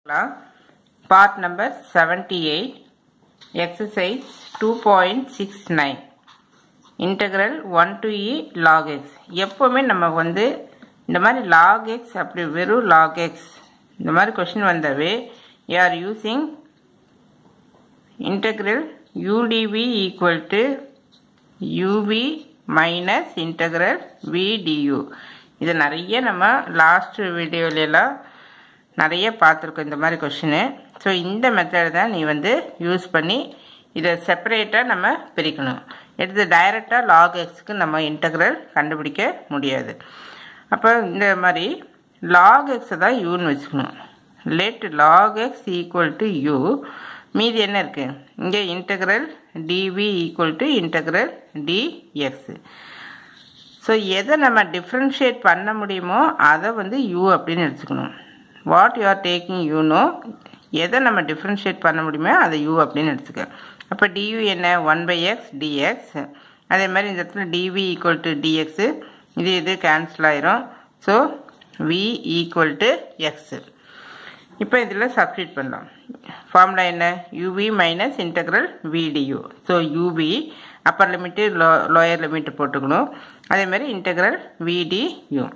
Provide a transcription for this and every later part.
Part number 78, exercise 2.69, integral 1 to e log x. எப்போவுமே நம்ம வந்து இந்த மாதிரி log x அப்படி வெறும் log x இந்த மாதிரி கொஷின் வந்தாவே you are using integral udv equal to uv minus integral v du இது நிறைய நம்ம லாஸ்ட் வீடியோலலாம் நிறைய பார்த்துருக்கோம் இந்த மாதிரி கொஷினு ஸோ இந்த மெத்தட் தான் நீ வந்து யூஸ் பண்ணி இதை செப்பரேட்டாக நம்ம பிரிக்கணும் எடுத்து டைரெக்டாக லாக் எக்ஸுக்கு நம்ம இன்டகிரல் கண்டுபிடிக்க முடியாது அப்போ இந்த மாதிரி லாக் எக்ஸை தான் யூன்னு வச்சுக்கணும் let log x equal to u மீதி என்ன இருக்குது இங்கே integral dv equal to integral dx so எதை நம்ம டிஃப்ரென்ஷியேட் பண்ண முடியுமோ அதை வந்து யூ அப்படின்னு எடுத்துக்கணும் what you are taking you know எதை நம்ம டிஃப்ரென்ஷியேட் பண்ண முடியுமோ அதை யூ அப்படின்னு எடுத்துக்க அப்போ டியூ என்ன ஒன் பை எக்ஸ் டிஎக்ஸ் அதே மாதிரி இந்த இடத்துல டிவி ஈக்குவல் டு டிஎக்ஸு இது இது கேன்சல் ஆயிரும் so v equal to x இப்போ இதில் சப்ஸ்டியூட் பண்ணலாம் ஃபார்முலா என்ன uv minus integral v du so uv upper limit low lower limit போட்டுக்கணும் அதே மாதிரி இன்டெக்ரல் விடியூ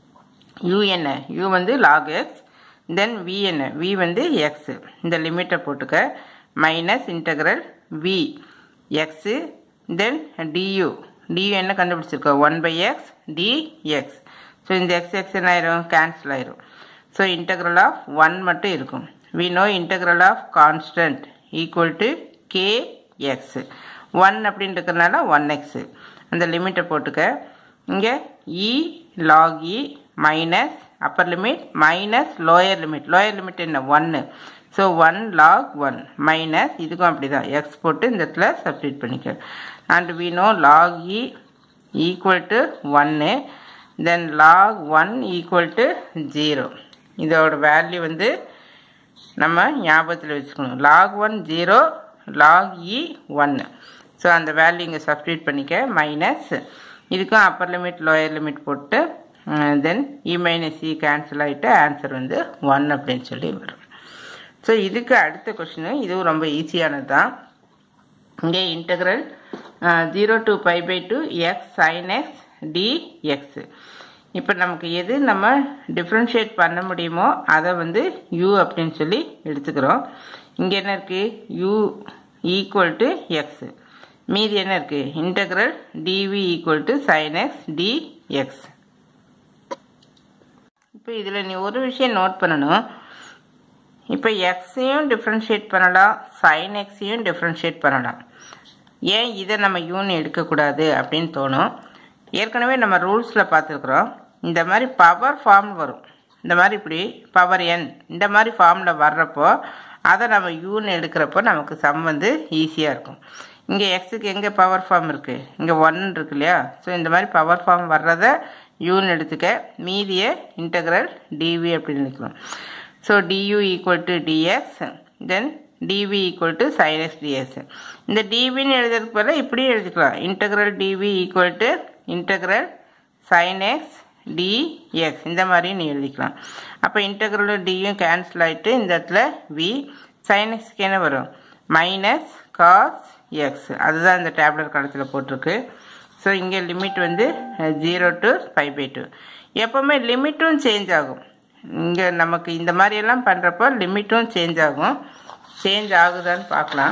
யூ என்ன யூ வந்து லாக் எக்ஸ் தென் வி என்ன வி வந்து எக்ஸ் இந்த லிமிட்டை போட்டுக்க minus integral v x then du du என்ன கண்டுபிடிச்சிருக்கோம் one by x dx so இந்த எக்ஸ் எக்ஸ் என்ன ஆயிரும் கேன்சல் ஆயிரும் ஸோ இன்டெக்ரல் ஆஃப் ஒன் மட்டும் இருக்கும் we know integral of constant equal to k x one அப்படின்னு இருக்கிறனால ஒன் எக்ஸு அந்த லிமிட்டை போட்டுக்க இங்கே e log e minus upper limit minus lower limit lower limit என்ன ஒன்று so one log one minus இதுக்கும் அப்படி தான் எக்ஸ் போட்டு இந்த இடத்துல சப்ஸ்டியூட் பண்ணிக்க and we know log e equal to ஒன்று then log one equal to zero இதோட வேல்யூ வந்து நம்ம ஞாபகத்தில் வச்சுக்கணும் lock one zero log e ஒன்று ஸோ அந்த வேல்யூ இங்கே சப்ஸ்டியூட் பண்ணிக்க மைனஸ் இதுக்கும் அப்பர் லிமிட் லோயர் லிமிட் போட்டு then e minus e cancel ஆகிட்டு ஆன்சர் வந்து ஒன் அப்படின்னு சொல்லி வரும் ஸோ இதுக்கு அடுத்த கொஷினு இதுவும் ரொம்ப ஈஸியானது தான் இங்கே integral zero to pi by two x sine x dx இப்போ நமக்கு எது நம்ம டிஃப்ரென்ஷியேட் பண்ண முடியுமோ அதை வந்து யூ அப்படின்னு சொல்லி எடுத்துக்கிறோம் இங்கே என்ன இருக்குது யூ ஈக்குவல் டு எக்ஸ் மீதி என்ன இருக்குது integral dv equal to sine x dx இப்போ இதில் நீ ஒரு விஷயம் நோட் பண்ணணும் இப்போ எக்ஸையும் டிஃப்ரென்ஷியேட் பண்ணலாம் சைன் எக்ஸையும் டிஃப்ரென்ஷியேட் பண்ணலாம் ஏன் இதை நம்ம யூன்னு எடுக்கக்கூடாது அப்படின்னு தோணும் ஏற்கனவே நம்ம ரூல்ஸில் பார்த்துருக்குறோம் இந்த மாதிரி பவர் ஃபார்ம் வரும் இந்த மாதிரி இப்படி பவர் என் இந்த மாதிரி ஃபார்மில் வர்றப்போ அதை நம்ம யூன்னு எடுக்கிறப்போ நமக்கு சம் வந்து ஈஸியாக இருக்கும் இங்கே எக்ஸுக்கு எங்கே பவர் ஃபார்ம் இருக்குது இங்கே ஒன் இருக்கு இல்லையா ஸோ இந்த மாதிரி பவர் ஃபார்ம் வர்றத யூன்னு எடுத்துக்க மீதியை இன்டகிரல் டிவி அப்படின்னு எடுக்கணும் so du equal to dx then dv equal to sine x dx இந்த டிவின்னு எழுதுறதுக்கு பதில் இப்படியும் எழுதிக்கலாம் integral dv equal to integral sine x dx இந்த மாதிரி நீ எழுதிக்கலாம் அப்போ இன்டகிரல் டியும் கேன்சல் ஆகிட்டு இந்த இடத்துல வி சைனெக்ஸ்க்கு என்ன வரும் மைனஸ் காஸ் எக்ஸ் அதுதான் இந்த டேப்லெட் காலத்தில் போட்டிருக்கு ஸோ இங்கே லிமிட் வந்து zero to five by two எப்போவுமே லிமிட்டும் சேஞ்ச் ஆகும் இங்கே நமக்கு இந்த மாதிரியெல்லாம் பண்ணுறப்போ லிமிட்டும் சேஞ்ச் ஆகும் சேஞ்ச் ஆகுதான்னு பார்க்கலாம்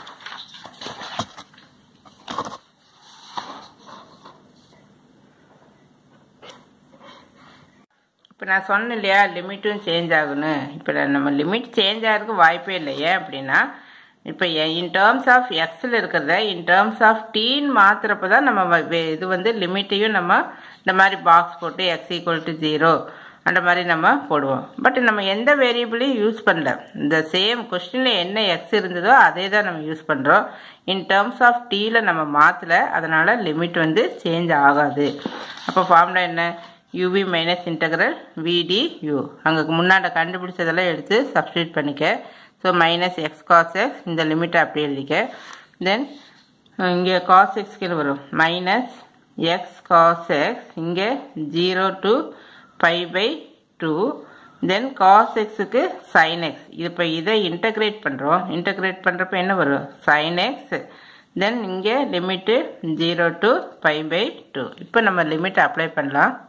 இப்போ நான் சொன்னேன் இல்லையா லிமிட்டும் சேஞ்ச் ஆகணும் இப்போ நம்ம லிமிட் சேஞ்ச் ஆகிறதுக்கு வாய்ப்பே இல்லை ஏன் அப்படின்னா இப்போ இன் டேர்ம்ஸ் ஆஃப் எக்ஸில் இருக்கிறத இன் டேர்ம்ஸ் ஆஃப் டீன் மாற்றுறப்ப தான் நம்ம இது வந்து லிமிட்டையும் நம்ம இந்த மாதிரி பாக்ஸ் போட்டு எக்ஸ் ஈக்குவல் டு ஜீரோ அந்த மாதிரி நம்ம போடுவோம் பட் நம்ம எந்த வேரியபிளையும் யூஸ் பண்ணல இந்த சேம் கொஸ்டினில் என்ன எக்ஸ் இருந்ததோ அதே தான் நம்ம யூஸ் பண்ணுறோம் இன் டேர்ம்ஸ் ஆஃப் டீயில் நம்ம மாற்றலை அதனால் லிமிட் வந்து சேஞ்ச் ஆகாது அப்போ ஃபார்முலா என்ன uv minus integral v du அங்கே முன்னாடி கண்டுபிடிச்சதெல்லாம் எடுத்து சப்ஸ்டியூட் பண்ணிக்க so minus x cos x இந்த லிமிட்டை அப்படி எழுதிக்க தென் இங்கே காஸ் எக்ஸ் கீழே வரும் மைனஸ் எக்ஸ் காஸ் எக்ஸ் இங்கே zero to pi by two then cos எக்ஸுக்கு சைன் எக்ஸ் இப்போ இதை இன்டகிரேட் பண்ணுறோம் இன்டகிரேட் பண்ணுறப்ப என்ன வரும் சைன் எக்ஸ் தென் இங்கே limit zero to five by two இப்போ நம்ம லிமிட் அப்ளை பண்ணலாம்